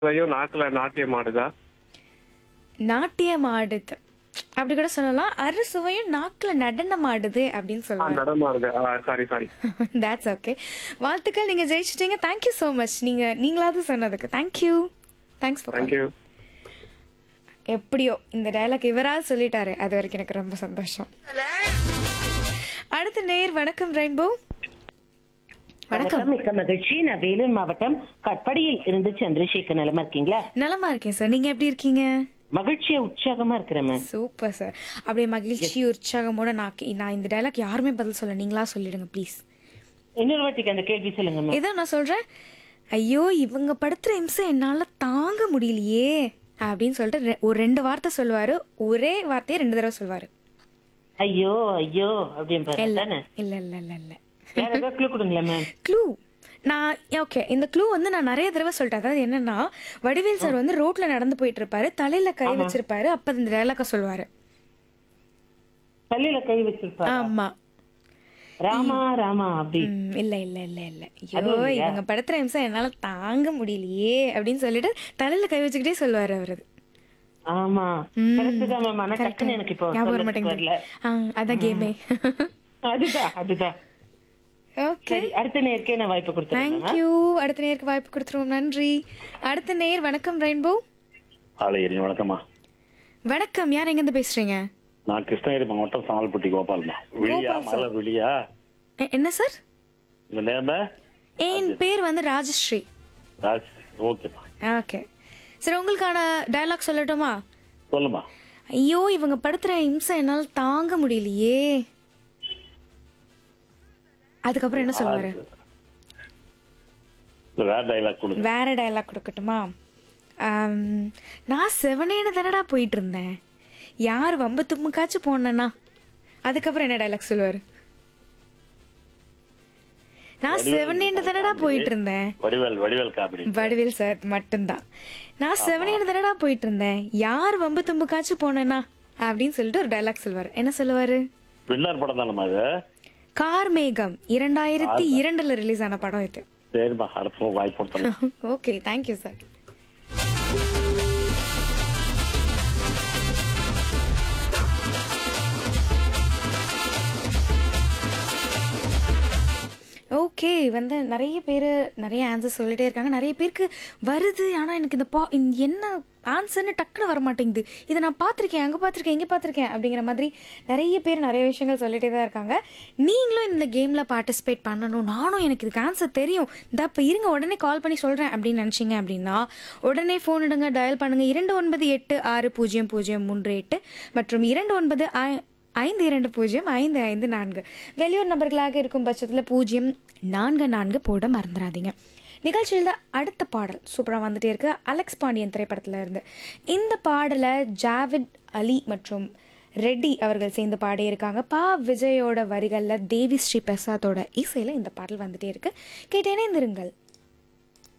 சுவையும் நாக்குல நாட்டியம் ஆடுதா நாட்டியம் ஆடுது அப்படி கூட சொல்லலாம் அறுசுவையும் நாக்குல நடனம் ஆடுது அப்படின்னு ஆ, சொல்லலாம் நடமாடுது சாரி சாரி தட்ஸ் ஓகே வாழ்த்துக்கள் நீங்க ஜெயிச்சிட்டீங்க தேங்க்யூ ஸோ மச் நீங்க நீங்களாவது சொன்னதுக்கு தேங்க்யூ தேங்க்ஸ் ஃபார் தேங்க்யூ எப்படியோ இந்த டயலாக் இவராவது சொல்லிட்டாரு அது வரைக்கும் எனக்கு ரொம்ப சந்தோஷம் அடுத்த நேர் வணக்கம் ரெயின்போ வணக்கம் வணக்கம் மிக்க மகிழ்ச்சி நான் வேலூர் மாவட்டம் கட்படியில் இருந்து சந்திரசேகர் நிலமா இருக்கீங்களா நலமா இருக்கேன் சார் நீங்க எப்படி இருக்கீங்க மகிழ்ச்சியா உற்சாகமா இருக்கிறேன் மேம் சூப்பர் சார் அப்படியே மகிழ்ச்சி உற்சாகமோட நான் கே- நான் இந்த டயலாக் யாருமே பதில் சொல்ல நீங்களா சொல்லிடுங்க ப்ளீஸ் இன்னொரு வாட்டிக்கு அந்த கேள்வி சொல்லுங்க மேம் இதான் நான் சொல்றேன் ஐயோ இவங்க படுத்துற இம்சை என்னால தாங்க முடியலையே அப்படின்னு சொல்லிட்டு ரெ- ஒரு ரெண்டு வார்த்தை சொல்லுவாரு ஒரே வார்த்தையை ரெண்டு தடவை சொல்லுவாரு ஐயோ ஐயோ அப்படின்னு இல்ல தானே இல்ல இல்ல இல்ல இல்ல வேற ஏதாவது clue கொடுங்களேன் மேம் க்ளூ நான் ஓகே இந்த க்ளூ வந்து நான் நிறைய தடவை சொல்லிட்டேன் அதாவது என்னன்னா வடிவேல் சார் வந்து ரோட்ல நடந்து போயிட்டு இருப்பாரு தலையில கை வச்சிருப்பாரு அப்ப இந்த டயலாக்க சொல்லுவாரு பள்ளியில கை வச்சிருப்பா ஆமா ராமா ராமா அப்படி ம், இல்ல இல்ல இல்ல இல்ல ஐயோ இவங்க படுத்துற நிமிஷம் என்னால தாங்க முடியலையே அப்படின்னு சொல்லிட்டு தலையில கை வச்சுக்கிட்டே சொல்லுவாரு அவரு அது. ஆமா ம். கரெக்ட் தான் மேம் ஆனா டக்குன்னு எனக்கு இப்போ ஞாபகம் வர சொல்லறதுக்கு மாட்டேங்குது வரல ஆ, அதான் கேமே அதுதான் அதுதான் ஓகே சரி அடுத்த நேருக்கே நான் வாய்ப்பு கொடுத்துறேன் தேங்க்யூ அடுத்த நேருக்கு வாய்ப்பு கொடுத்துருவோம் நன்றி அடுத்த நேர் வணக்கம் ரெயின்போ ஆலையரி வணக்கம்மா வணக்கம் யார் எங்க இருந்து பேசுறீங்க நான் கிருஷ்ணகிரி மாவட்டம் சாமல்பட்டி கோபால்மா விழியா மலர் விழியா எ- என்ன சார் இந்த நேர்ம என் பேர் வந்து ராஜஸ்ரீ ராஜ் ஓகேம்மா ஓகே சரி உங்களுக்கான டயலாக் சொல்லட்டுமா சொல்லுமா ஐயோ இவங்க படுத்துற இம்சை என்னால தாங்க முடியலையே அதுக்கப்புறம் என்ன சொல்லுவாரு இல்ல வேற டைலாக் கொடுங்க வேற டயலாக் கொடுக்கட்டுமா ஆம், நான் செவனேன்னு தானடா போயிட்டு இருந்தேன் யார் வம்பு தும்முக்காச்சும் போனேன்னா அதுக்கப்புறம் என்ன டயலாக் சொல்லுவாரு நான் செவனேன்னு தானடா போயிட்டு இருந்தேன் வடிவேல் வடிவேல் காமெடி வடிவேல் சார் மட்டும்தான் நான் செவனேன்னு தானடா போயிட்டு இருந்தேன் யார் வம்பு தும்புக்காச்சும் போனேன்னா அப்படின்னு சொல்லிட்டு ஒரு டயலாக் சொல்லுவாரு என்ன சொல்லுவாரு வின்னர் படம் தானம்மா அது கார் மேகம் இரண்டாயிரத்தி இரண்டுல ரிலீஸ் ஆன படம் இது சரிம்மா அடுத்த வாய்ப்பு கொடுத்தலாம் ஓகே தேங்க்யூ சார் ஓகே வந்து நிறைய பேர் நிறைய ஆன்சர் சொல்லிட்டே இருக்காங்க நிறைய பேருக்கு வருது ஆனால் எனக்கு இந்த பா இந்த என்ன ஆன்சர்னு டக்குன்னு வர மாட்டேங்குது இதை நான் பார்த்துருக்கேன் அங்கே பார்த்துருக்கேன் இங்கே பார்த்துருக்கேன் அப்படிங்கிற மாதிரி நிறைய பேர் நிறைய விஷயங்கள் சொல்லிட்டே தான் இருக்காங்க நீங்களும் இந்த கேமில் பார்ட்டிசிபேட் பண்ணணும் நானும் எனக்கு இதுக்கு ஆன்சர் தெரியும் இந்த இப்போ இருங்க உடனே கால் பண்ணி சொல்கிறேன் அப்படின்னு நினச்சிங்க அப்படின்னா உடனே ஃபோன் இடுங்க டயல் பண்ணுங்க இரண்டு ஒன்பது எட்டு ஆறு பூஜ்ஜியம் பூஜ்ஜியம் மூன்று எட்டு மற்றும் இரண்டு ஒன்பது ஐ- ஐந்து இரண்டு பூஜ்ஜியம் ஐந்து ஐந்து நான்கு வெளியூர் நபர்களாக இருக்கும் பட்சத்தில் பூஜ்ஜியம் நான்கு நான்கு போட மறந்துடாதீங்க நிகழ்ச்சியில் தான் அடுத்த பாடல் சூப்பராக வந்துட்டே இருக்கு அலெக்ஸ் பாண்டியன் திரைப்படத்தில் இருந்து இந்த பாடலை ஜாவித் அலி மற்றும் ரெட்டி அவர்கள் சேர்ந்து பாடியிருக்காங்க பா விஜயோட வரிகளில் தேவி ஸ்ரீ பிரசாத்தோட இசையில் இந்த பாடல் வந்துட்டே இருக்கு கேட்டேனே இருந்திருங்கள்